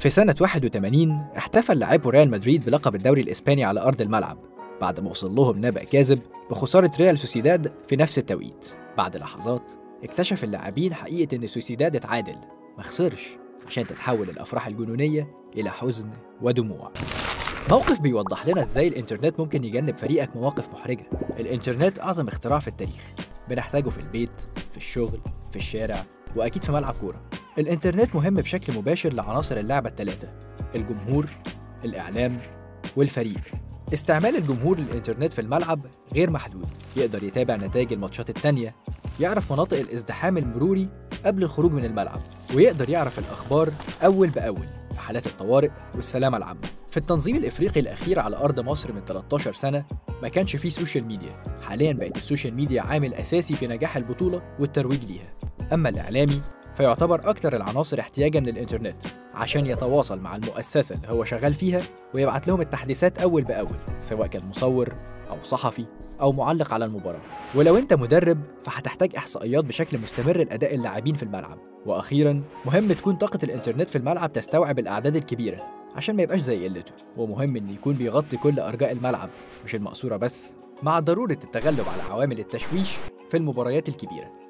في سنة 81 احتفل لاعبو ريال مدريد بلقب الدوري الإسباني على أرض الملعب بعد ما وصل لهم نبأ كاذب بخسارة ريال سوسيداد في نفس التوقيت بعد لحظات اكتشف اللاعبين حقيقة إن سوسيداد اتعادل ما خسرش عشان تتحول الأفراح الجنونية إلى حزن ودموع موقف بيوضح لنا ازاي الانترنت ممكن يجنب فريقك مواقف محرجة الانترنت أعظم اختراع في التاريخ بنحتاجه في البيت في الشغل في الشارع وأكيد في ملعب كورة الانترنت مهم بشكل مباشر لعناصر اللعبة الثلاثة الجمهور الإعلام والفريق استعمال الجمهور للإنترنت في الملعب غير محدود يقدر يتابع نتائج الماتشات التانية يعرف مناطق الازدحام المروري قبل الخروج من الملعب ويقدر يعرف الأخبار أول بأول في حالات الطوارئ والسلامة العامة في التنظيم الإفريقي الأخير على أرض مصر من 13 سنة ما كانش فيه سوشيال ميديا حاليا بقت السوشيال ميديا عامل أساسي في نجاح البطولة والترويج ليها أما الإعلامي فيعتبر أكثر العناصر احتياجا للإنترنت عشان يتواصل مع المؤسسة اللي هو شغال فيها ويبعت لهم التحديثات أول بأول سواء كان مصور أو صحفي أو معلق على المباراة ولو أنت مدرب فهتحتاج إحصائيات بشكل مستمر لأداء اللاعبين في الملعب وأخيرا مهم تكون طاقة الإنترنت في الملعب تستوعب الأعداد الكبيرة عشان ما يبقاش زي قلته ومهم إن يكون بيغطي كل أرجاء الملعب مش المقصورة بس مع ضرورة التغلب على عوامل التشويش في المباريات الكبيرة